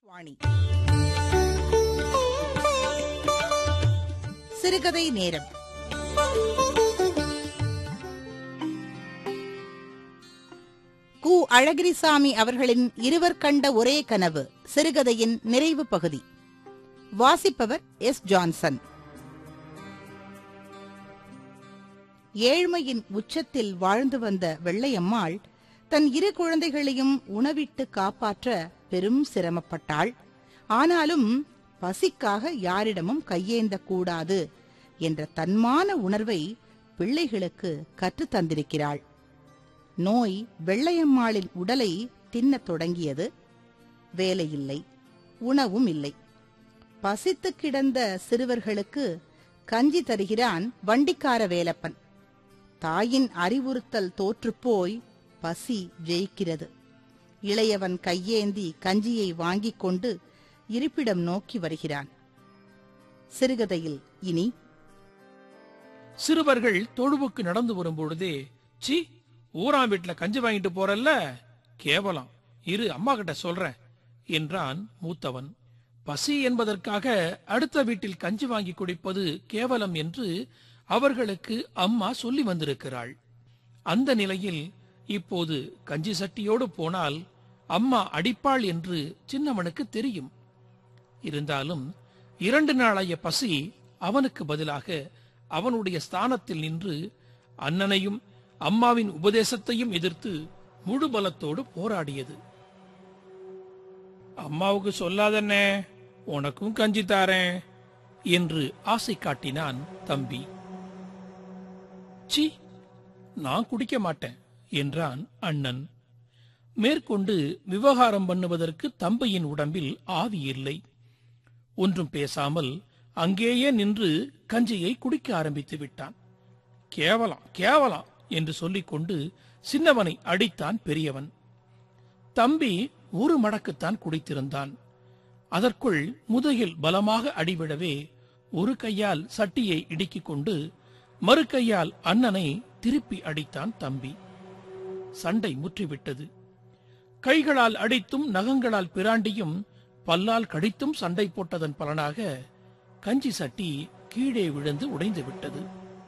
வாணி சிறுகதை நேரம் கு அழகிரிசாமி அவர்களின் இருவர் கண்ட ஒரே கனவு சிறுகதையின் நிறைவு பகுதி வாசிப்பவர் எஸ் ஜான்சன் ஏழ்மையின் உச்சத்தில் வாழ்ந்து வந்த வெள்ளையம்மாள் தன் இரு குழந்தைகளையும் உணவிட்டு காப்பாற்ற பெரும் சிரமப்பட்டாள் ஆனாலும் பசிக்காக யாரிடமும் கையேந்த கூடாது என்ற தன்மான உணர்வை பிள்ளைகளுக்கு கற்றுத் தந்திருக்கிறாள் நோய் வெள்ளையம்மாளின் உடலை தின்னத் தொடங்கியது வேலையில்லை உணவும் இல்லை பசித்து கிடந்த சிறுவர்களுக்கு கஞ்சி தருகிறான் வண்டிக்கார வேலப்பன் தாயின் அறிவுறுத்தல் தோற்றுப்போய் பசி ஜெயிக்கிறது இளையவன் கையேந்தி கஞ்சியை வாங்கிக் கொண்டு இருப்பிடம் நோக்கி வருகிறான் சிறுகதையில் இனி சிறுவர்கள் தொழுவுக்கு நடந்து வரும்பொழுதே சி ஊராம் வீட்டுல கஞ்சி வாங்கிட்டு போறல்ல கேவலம் இரு அம்மா கிட்ட சொல்றேன் என்றான் மூத்தவன் பசி என்பதற்காக அடுத்த வீட்டில் கஞ்சி வாங்கி குடிப்பது கேவலம் என்று அவர்களுக்கு அம்மா சொல்லி வந்திருக்கிறாள் அந்த நிலையில் இப்போது கஞ்சி சட்டியோடு போனால் அம்மா அடிப்பாள் என்று சின்னவனுக்கு தெரியும் இருந்தாலும் இரண்டு நாளைய பசி அவனுக்கு பதிலாக அவனுடைய ஸ்தானத்தில் நின்று அண்ணனையும் அம்மாவின் உபதேசத்தையும் எதிர்த்து முழு பலத்தோடு போராடியது அம்மாவுக்கு சொல்லாதண்ணே உனக்கும் கஞ்சி தாரேன் என்று ஆசை காட்டினான் தம்பி சி நான் குடிக்க மாட்டேன் என்றான் அண்ணன் மேற்கொண்டு விவகாரம் பண்ணுவதற்கு தம்பியின் உடம்பில் ஆவி இல்லை ஒன்றும் பேசாமல் அங்கேயே நின்று கஞ்சியை குடிக்க ஆரம்பித்து விட்டான் கேவலம் கேவலம் என்று சொல்லிக்கொண்டு சின்னவனை அடித்தான் பெரியவன் தம்பி ஒரு மடக்குத்தான் குடித்திருந்தான் அதற்குள் முதுகில் பலமாக அடிவிடவே ஒரு கையால் சட்டியை இடுக்கிக் கொண்டு மறு கையால் அண்ணனை திருப்பி அடித்தான் தம்பி சண்டை முற்றிவிட்டது கைகளால் அடித்தும் நகங்களால் பிராண்டியும் பல்லால் கடித்தும் சண்டை போட்டதன் பலனாக கஞ்சி சட்டி கீழே விழுந்து உடைந்து விட்டது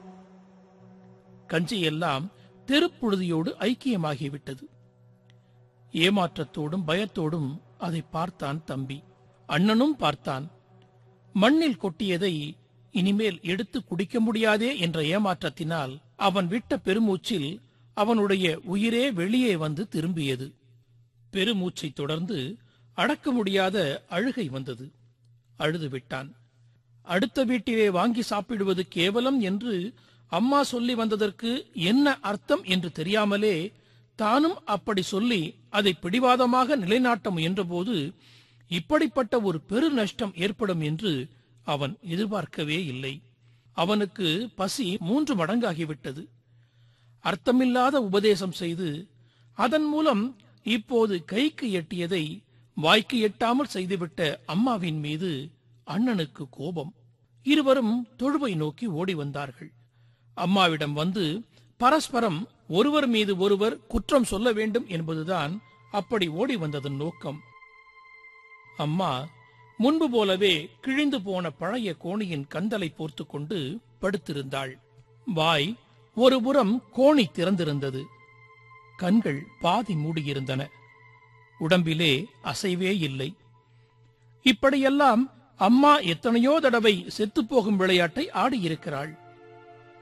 கஞ்சி எல்லாம் தெருப்புழுதியோடு ஐக்கியமாகிவிட்டது ஏமாற்றத்தோடும் பயத்தோடும் அதை பார்த்தான் தம்பி அண்ணனும் பார்த்தான் மண்ணில் கொட்டியதை இனிமேல் எடுத்து குடிக்க முடியாதே என்ற ஏமாற்றத்தினால் அவன் விட்ட பெருமூச்சில் அவனுடைய உயிரே வெளியே வந்து திரும்பியது பெருமூச்சை தொடர்ந்து அடக்க முடியாத அழுகை வந்தது அழுது விட்டான் அடுத்த வீட்டிலே வாங்கி சாப்பிடுவது கேவலம் என்று அம்மா சொல்லி வந்ததற்கு என்ன அர்த்தம் என்று தெரியாமலே தானும் அப்படி சொல்லி அதை பிடிவாதமாக நிலைநாட்ட முயன்றபோது இப்படிப்பட்ட ஒரு பெரு நஷ்டம் ஏற்படும் என்று அவன் எதிர்பார்க்கவே இல்லை அவனுக்கு பசி மூன்று மடங்காகிவிட்டது அர்த்தமில்லாத உபதேசம் செய்து அதன் மூலம் இப்போது கைக்கு எட்டியதை வாய்க்கு எட்டாமல் செய்துவிட்ட அம்மாவின் மீது அண்ணனுக்கு கோபம் இருவரும் தொழுவை நோக்கி ஓடி வந்தார்கள் அம்மாவிடம் வந்து பரஸ்பரம் ஒருவர் மீது ஒருவர் குற்றம் சொல்ல வேண்டும் என்பதுதான் அப்படி ஓடி வந்ததன் நோக்கம் அம்மா முன்பு போலவே கிழிந்து போன பழைய கோணியின் கந்தலை போர்த்து கொண்டு படுத்திருந்தாள் வாய் ஒருபுறம் கோணி திறந்திருந்தது கண்கள் பாதி மூடியிருந்தன உடம்பிலே அசைவே இல்லை இப்படியெல்லாம் அம்மா எத்தனையோ தடவை செத்துப்போகும் விளையாட்டை ஆடியிருக்கிறாள்